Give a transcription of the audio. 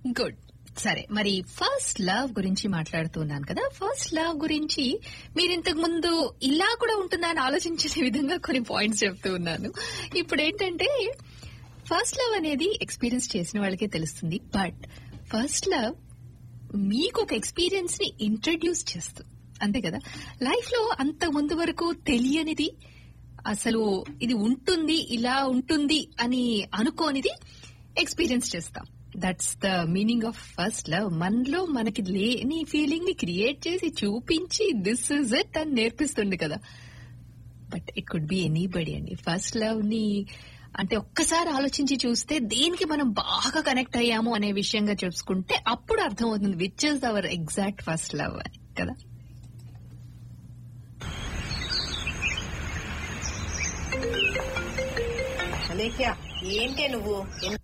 good సరే మరి first love గురించి మాట్లాడుతున్నాను కదా ఫస్ట్ లవ్ గురించి మీరు ఇంతకు ముందు ఇలా కూడా ఉంటుందా అని ఆలోచించే విధంగా కొన్ని పాయింట్స్ చెప్తూ ఉన్నాను ఇప్పుడు ఏంటంటే ఫస్ట్ లవ్ అనేది ఎక్స్పీరియన్స్ చేసిన వాళ్ళకే తెలుస్తుంది బట్ ఫస్ట్ లవ్ మీకు ఒక ఎక్స్పీరియన్స్ ని ఇంట్రడ్యూస్ చేస్తూ అంతే కదా లైఫ్ లో అంత ముందు వరకు తెలియనిది అసలు ఇది ఉంటుంది ఇలా ఉంటుంది అని అనుకోనిది ఎక్స్పీరియన్స్ చేస్తాం that's the meaning of first love మనలో మనకి లేని ఫీలింగ్ ని క్రియేట్ చేసి చూపించి దిస్ ఇస్ ఇట్ అని నేర్పిస్తుంది కదా but it could be anybody అండి ఫస్ట్ లవ్ ని అంటే ఒక్కసారి ఆలోచించి చూస్తే దేనికి మనం బాగా కనెక్ట్ అయ్యాము అనే విషయంగా చూసుకుంటే అప్పుడు అర్థమవుతుంది which is our exact first love అని కదా అలేఖ్య ఏంటే నువ్వు